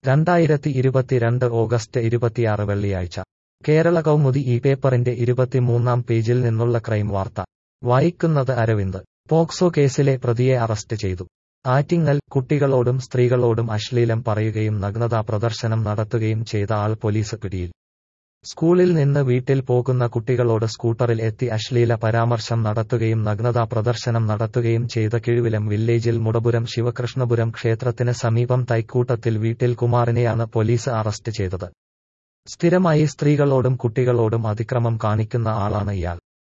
രണ്ടായിരത്തി ഇരുപത്തിരണ്ട് ഓഗസ്റ്റ് ഇരുപത്തിയാറ് വെള്ളിയാഴ്ച കേരള കൗമുദി ഈ പേപ്പറിന്റെ ഇരുപത്തിമൂന്നാം പേജിൽ നിന്നുള്ള ക്രൈം വാർത്ത വായിക്കുന്നത് അരവിന്ദ് പോക്സോ കേസിലെ പ്രതിയെ അറസ്റ്റ് ചെയ്തു ആറ്റിങ്ങൽ കുട്ടികളോടും സ്ത്രീകളോടും അശ്ലീലം പറയുകയും നഗ്നതാ പ്രദർശനം നടത്തുകയും ചെയ്ത ആൾ പോലീസ് പിടിയിൽ സ്കൂളിൽ നിന്ന് വീട്ടിൽ പോകുന്ന കുട്ടികളോട് സ്കൂട്ടറിൽ എത്തി അശ്ലീല പരാമർശം നടത്തുകയും നഗ്നതാ പ്രദർശനം നടത്തുകയും ചെയ്ത കിഴുവിലം വില്ലേജിൽ മുടപുരം ശിവകൃഷ്ണപുരം ക്ഷേത്രത്തിന് സമീപം തൈക്കൂട്ടത്തിൽ വീട്ടിൽ കുമാറിനെയാണ് പോലീസ് അറസ്റ്റ് ചെയ്തത് സ്ഥിരമായി സ്ത്രീകളോടും കുട്ടികളോടും അതിക്രമം കാണിക്കുന്ന ആളാണ് ഇയാൾ